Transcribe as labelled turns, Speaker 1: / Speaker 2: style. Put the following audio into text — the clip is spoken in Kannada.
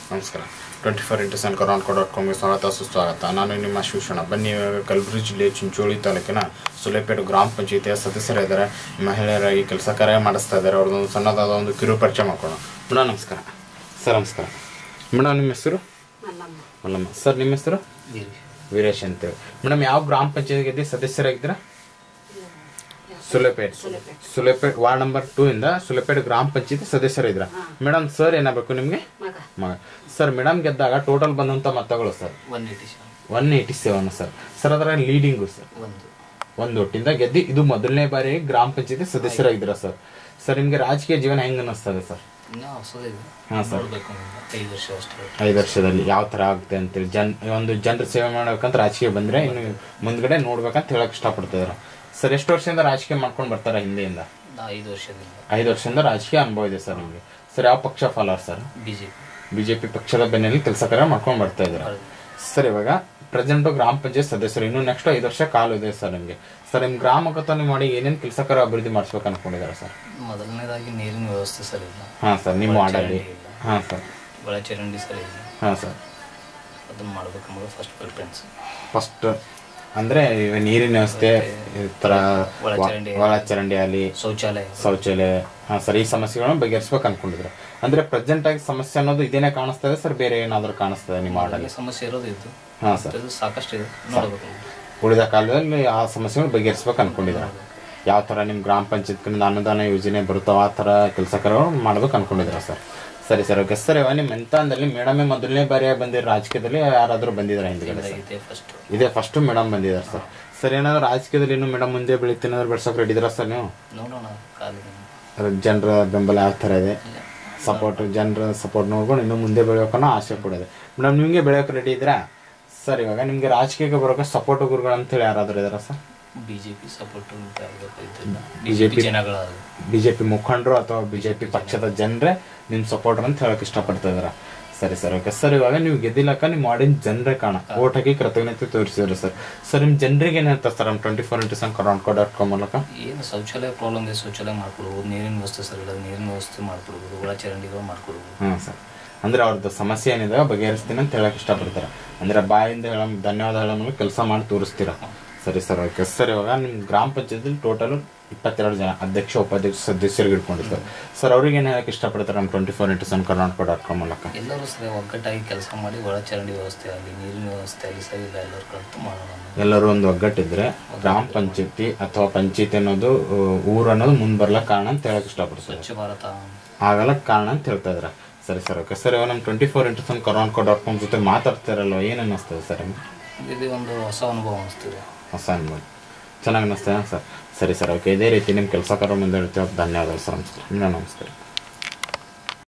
Speaker 1: ನಮಸ್ಕಾರ twenty four into seven Karnataka dot ಕಾಮ್ಗೆ ಸ್ವಾಗತ ಸುಸ್ವಾಗತ ನಾನು ನಿಮ್ಮ ಶಿವಶಣ ಬನ್ನಿ ಇವಾಗ ಕಲಬುರಗಿ ಜಿಲ್ಲೆ ಚಿಂಚೋಳಿ ತಾಲೂಕಿನ ಸುಲೇಪೇಟೆ ಗ್ರಾಮ ಪಂಚಾಯಿತಿಯ ಸದಸ್ಯರಿದ್ದಾರೆ ಮಹಿಳೆಯರಾಗಿ ಕೆಲಸ ಕಾರ್ಯ ಮಾಡಿಸ್ತಾ ಇದ್ದಾರೆ ಅವ್ರದ್ದೊಂದು ಸಣ್ಣದಾದ ಒಂದು ಕಿರು ಪರಿಚಯ ಮಾಡ್ಕೊಳ್ಳೋಣ ಮೇಡಮ್ ನಮಸ್ಕಾರ ಸರ್ ನಮಸ್ಕಾರ ಮೇಡಮ್ ನಿಮ್ಮ ಹೆಸರು
Speaker 2: ಮಲ್ಲಮ್ಮ
Speaker 1: ಮಲ್ಲಮ್ಮ ಸರ್ ನಿಮ್ಮ ಹೆಸರು ವೀರೇಶ್ ಅಂತೇಳಿ ಮೇಡಮ್ ಯಾವ ಗ್ರಾಮ ಪಂಚಾಯತ್ಗೆ ಸದಸ್ಯರಾಗಿದ್ದೀರಾ Sulepet Sulepet ward number two ಇಂದ ಸುಲೇಪೇಟ್ ಗ್ರಾಮ ಪಂಚಾಯತಿ ಸದಸ್ಯರಿದ್ರ ಮೇಡಮ್ ಸರ್ ಏನಾಗಬೇಕು ನಿಮಗೆ
Speaker 2: ಮಗ
Speaker 1: ಮಗ ಸರ್ ಮೇಡಮ್ ಗೆದ್ದಾಗ ಟೋಟಲ್ ಬಂದಂತ ಮತಗಳು sir
Speaker 3: one eighty seven
Speaker 1: one eighty seven sir sir ಅದರ ಲೀಡಿಂಗು ಸರ್
Speaker 3: ಒಂದು
Speaker 1: ಒಂದು ಒಟ್ಟಿಂದ ಗೆದ್ದಿ ಇದು ಮೊದಲನೇ ಬಾರಿ ಗ್ರಾಮ ಪಂಚಾಯತಿ ಸದಸ್ಯರಾಗಿದ್ದೀರಾ ಸರ್ ಸರ್ ನಿಮಗೆ ರಾಜಕೀಯ ಜೀವನ ಹೆಂಗ್ ಅನ್ನಿಸ್ತದೆ ಸರ್
Speaker 3: ಇನ್ನೂ ಹೊಸದಿದೆ
Speaker 1: ಹಾಂ ಸರ್
Speaker 3: ನೋಡ್ಬೇಕು ಅಂತ ಐದು ವರ್ಷ ಅಷ್ಟೇ
Speaker 1: ಐದು ವರ್ಷದಲ್ಲಿ ಯಾವ ಥರ ಆಗುತ್ತೆ ಅಂತೇಳಿ ಜನ್ ಒಂದು ಜನರ ಸೇವೆ ಮಾಡ್ಬೇಕಂತ ರಾಜಕೀಯ ಬಂದರೆ ಇನ್ನು ಮುಂದ್ಗಡೆ ನೋಡ್ಬೇಕಂತ ಹೇಳಕ್ ಇಷ್ಟಪಡ್ತಿದ್ದಾರೆ ಸರ್ ಎಷ್ಟು ವರ್ಷದಿಂದ ರಾಜಕೀಯ ಮಾಡ್ಕೊಂಡು ಬರ್ತಾರೆ ಹಿಂದೆಯಿಂದ
Speaker 3: ನಾ ಐದು ವರ್ಷದಿಂದ
Speaker 1: ಐದು ವರ್ಷದಿಂದ ರಾಜಕೀಯ ಅನುಭವ ಇದೆ ಸರ್ ನಿಮಗೆ ಸರ್ ಯಾವ ಪಕ್ಷ follower sir
Speaker 3: B J P
Speaker 1: BJP ಪಕ್ಷದ ಬೆನ್ನಲ್ಲಿ ಕೆಲಸ ಕಾರ್ಯ ಮಾಡ್ಕೊಂಡು ಬರ್ತಾ ಇದ್ದಾರೆ ಸರ್ ಇವಾಗ ಪ್ರೆಸೆಂಟ್ ಗ್ರಾಮ ಪಂಚಾಯತ್ ಸದಸ್ಯರು ಇನ್ನು ನೆಕ್ಸ್ಟ್ ಐದು ವರ್ಷ ಕಾಲು ಇದೆ ಸರ್ ನಿಮಗೆ ಸರ್ ನಿಮ್ಮ ಗ್ರಾಮಕ್ಕೆ ನೀವು ಮಾಡಿ ಏನೇನು ಕೆಲಸ ಕಾರ್ಯ ಅಭಿವೃದ್ಧಿ ಮಾಡಿಸ್ಬೇಕು ಅನ್ಕೊಂಡಿದ್ದಾರೆ ಸರ್
Speaker 3: ಮೊದಲನೇದಾಗಿ ನೀರಿನ ವ್ಯವಸ್ಥೆ ಸರಿ ಇಲ್ಲ
Speaker 1: ಹಾಂ ಸರ್ ನಿಮ್ಮ ವಾರ್ಡಲ್ಲಿ
Speaker 3: ಒಳಚರಂಡಿ ಇಲ್ಲ.
Speaker 1: ಹಾಂ ಸರ್
Speaker 3: ಒಳಚರಂಡಿ ಸರಿ ಇಲ್ಲ
Speaker 1: ಹಾಂ ಸರ್
Speaker 3: ಅದನ್ನ ಮಾಡ್ಬೇಕಂಬುದು ಫಸ್ಟ್ ಪ್ರಿಫರೆನ್ಸ್
Speaker 1: ಫಸ್ಟ್ ಅಂದರೆ ನೀರಿನ ವ್ಯವಸ್ಥೆ ಈ ಥರ
Speaker 3: ಒಳಚರಂಡಿ.
Speaker 1: ಒಳಚರಂಡಿ ಆಗಲಿ
Speaker 3: ಶೌಚಾಲಯ
Speaker 1: ಶೌಚಾಲಯ ಹಾಂ ಸರ್ ಈ ಸಮಸ್ಯೆಗಳನ್ನು ಬಗೆಹರಿಸ್ಬೇಕು ಅನ್ಕೊಂಡಿದ್ರು ಅಂದರೆ ಪ್ರೆಸೆಂಟ್ ಆಗಿ ಸಮಸ್ಯೆ ಅನ್ನೋದು ಇದೇನೇ ಕಾಣಿಸ್ತಾ ಇದೆ ಸರ್ ಬೇರೆ ಏನಾದರೂ ಕಾಣಿಸ್ತಾ ಇದೆ ನಿಮ್ಮ ವಾರ್ಡಲ್ಲಿ
Speaker 3: ಅಲ್ಲಿ ಸಮಸ್ಯೆ ಇರೋದು ಇದ್ದು
Speaker 1: ಹಾಂ ಸರ್
Speaker 3: ಇದು ಸಾಕಷ್ಟು ಇದೆ ನೋಡ್ಬೇಕು
Speaker 1: ಉಳಿದ ಕಾಲದಲ್ಲಿ ಆ ಸಮಸ್ಯೆಗಳು ಬಗೆಹರಿಸ್ಬೇಕು ಅನ್ಕೊಂಡಿದ್ದಾರೆ ಯಾವ ಥರ ನಿಮ್ಮ ಗ್ರಾಮ ಪಂಚಾಯತ್ ಕಡೆಯಿಂದ ಅನುದಾನ ಯೋಜನೆ ಬರುತ್ತಾವ ಆ ಥರ ಕೆಲಸ ಕಾರ್ಯಗಳು ಮಾಡ್ಬೇಕು ಅನ್ಕೊಂಡಿದ್ದಾರೆ ಸರ್ ಸರಿ ಸರ್ ಓಕೆ ಸರ್ ಇವಾಗ ನಿಮ್ಮ ಮೆಂತಾನ್ದಲ್ಲಿ ಮೇಡಮೇ ಮೊದಲನೇ ಬಾರಿಯಾಗಿ ಬಂದಿರೋ ರಾಜಕೀಯದಲ್ಲಿ ಯಾರಾದರೂ ಬಂದಿದ್ದಾರೆ ಹಿಂದ್ಗಡೆ ಸರ್
Speaker 3: ಇದೆ ಫಸ್ಟ್
Speaker 1: ಇದೇ ಫಸ್ಟ್ ಮೇಡಮ್ ಬಂದಿದ್ದಾರೆ ಸರ್ ಸರ್ ಏನಾದ್ರು ರಾಜಕೀಯದಲ್ಲಿ ಇನ್ನು ಮೇಡಮ್ ಮುಂದೆ ಬೆಳಿತೀನಿ ಅಂದ್ರೆ ಬೆಳ್ಸೋಕೆ ರೆಡಿ ಇದ್ದೀರಾ ಸರ್ ನೀವು
Speaker 3: ನೋಡೋಣ ಕಾಲಿಗೆ
Speaker 1: ಅದ್ರ ಜನರ ಬೆಂಬಲ ಯಾವ ಥರ ಇದೆ ಸಪೋರ್ಟ್ ಜನರ ಸಪೋರ್ಟ್ ನೋಡ್ಕೊಂಡು ಇನ್ನು ಮುಂದೆ ಬೆಳೆಯೋಕನ್ನೋ ಆಸೆ ಕೂಡ ಇದೆ ಮೇಡಮ್ ನಿಮಗೆ ಬೆಳೆಯೋಕೆ ರೆಡಿ ಇದ್ದೀರಾ ಸರ್ ಇವಾಗ ನಿಮಗೆ ರಾಜಕೀಯಕ್ಕೆ ಬರೋಕೆ ಸಪೋರ್ಟ್ ಗುರುಗಳು ಅಂತೇಳಿ ಯಾರಾದರೂ ಇದ್ದಾರಾ sir
Speaker 3: B J P support ಇದ್ದಿಲ್ಲ ಬಿ
Speaker 1: BJP
Speaker 3: ಜೆ ಪಿ ಜನಗಳ
Speaker 1: ಬಿ ಜೆ ಪಿ ಮುಖಂಡರು ಅಥವಾ ಬಿ ಜೆ ಪಿ ಪಕ್ಷದ ಜನರೇ ನಿಮ್ಮ ಸಪೋರ್ಟರ್ ಅಂತ ಹೇಳಕ್ ಇಷ್ಟಪಡ್ತಾ ಇದಾರೆ ಸರಿ ಸರ್ ಓಕೆ ಸರ್ ಇವಾಗ ನೀವು ಗೆದ್ದಿಲ್ಲಕ್ಕ ನಿಮ್ಮ ಮಾಡಿನ ಜನರೇ ಕಾಣ ಓಟ್ ಹಾಕಿ ಕೃತಜ್ಞತೆ ತೋರಿಸಿದ್ರಿ ಸರ್ ಸರ್ ನಿಮ್ಮ ಜನರಿಗೆ ಏನು ಹೇಳ್ತಾರೆ ಸರ್ ನಮ್ಮ twenty four into seven Karnataka dot com ಮೂಲಕ
Speaker 3: ಏನು ಶೌಚಾಲಯ ಪ್ರಾಬ್ಲಮ್ ಇದೆ ಶೌಚಾಲಯ ಮಾಡ್ಕೊಡ್ಬೋದು ನೀರಿನ ವ್ಯವಸ್ಥೆ ಸರಿ ಇಲ್ಲ ನೀರಿನ ವ್ಯವಸ್ಥೆ ಮಾಡ್ಕೊಡ್ಬೋದು ಒಳಚರಂಡಿಗಳು ಮಾಡ್ಕೊಡ್ಬೋದು
Speaker 1: ಹಾಂ ಸರ್ ಅಂದ್ರೆ ಅವ್ರದ್ದು ಸಮಸ್ಯೆ ಏನಿದೆ ಬಗೆಹರಿಸ್ತೀನಿ ಅಂತ ಹೇಳಕ್ ಇಷ್ಟಪಡ್ತಾರೆ ಅಂದ್ರೆ ಬಾಯಿಂದ ಹೇಳ ಧನ್ಯವಾದ ಹೇಳೋ ಮೂಲಕ ಕೆಲಸ ಮಾಡಿ ತೋರಿಸ್ತೀರಾ ಸರಿ ಸರ್ ಓಕೆ ಸರ್ ಇವಾಗ ನಿಮ್ಮ ಗ್ರಾಮ ಪಂಚಾಯತಿಲಿ ಟೋಟಲ್ ಇಪ್ಪತ್ತೆರಡು ಜನ ಅಧ್ಯಕ್ಷ ಉಪಾಧ್ಯಕ್ಷ ಸದಸ್ಯರಿಗೆ ಇಟ್ಕೊಂಡಿರ್ತಾರೆ ಸರ್ ಅವ್ರಿಗೆ ಏನು ಹೇಳಕ್ ಇಷ್ಟಪಡ್ತಾರೆ ನಮ್ಮ twenty four into seven Karnataka dot com ಮೂಲಕ
Speaker 3: ಎಲ್ಲರೂ ಸರಿ ಒಗ್ಗಟ್ಟಾಗಿ ಕೆಲಸ ಮಾಡಿ ಒಳಚರಂಡಿ ವ್ಯವಸ್ಥೆ ಆಗಲಿ ನೀರಿನ ವ್ಯವಸ್ಥೆ ಆಗಲಿ ಸರಿ ಇಲ್ಲ ಎಲ್ಲರೂ ಕಲಿತು ಮಾಡೋಣ ಅನ್ನೋದು.
Speaker 1: ಎಲ್ಲರೂ ಒಂದು ಒಗ್ಗಟ್ಟಿದ್ರೆ ಗ್ರಾಮ ಪಂಚಾಯತಿ ಅಥವಾ ಪಂಚಾಯತಿ ಅನ್ನೋದು ಆ, ಊರು ಅನ್ನೋದು ಮುಂದೆ ಬರ್ಲಕ್ಕೆ ಕಾರಣ ಅಂತ ಹೇಳಕ್ ಇಷ್ಟಪಡ್ತಾರೆ
Speaker 3: ಸ್ವಚ್ಛ ಭಾರತ
Speaker 1: ಆಗಲ್ಲ ಕಾರಣ ಅಂತ ಹೇಳ್ತಾ ಇದ್ದಾರೆ ಸರಿ ಸರ್ ಓಕೆ ಸರ್ ಇವಾಗ ನಮ್ಮ twenty four into seven Karnataka dot com ಜೊತೆ ಮಾತಾಡ್ತಾರಲ್ವ ಏನು ಅನ್ನಿಸ್ತದೆ ಸರ್ ನಿಮ್ಗೆ
Speaker 3: ಇದು ಒಂದು ಹೊಸ ಅನುಭವ ಅನಿಸ್ತಿದೆ
Speaker 1: ಹೊಸ ಅನ್ಬೋದು ಚೆನ್ನಾಗಿ ಅನ್ನಿಸ್ತದೆ ಸರ್ ಸರಿ ಸರ್ ಓಕೆ ಇದೇ ರೀತಿ ನಿಮ್ಮ ಕೆಲಸ ಕಾರ್ಯ ಮುಂದೆ ಹೇಳ್ತೇವೆ ಧನ್ಯವಾದಗಳು ಸರ್ ನಮಸ್ಕಾರ ಇನ್ನೂ ನಮಸ್ಕಾರ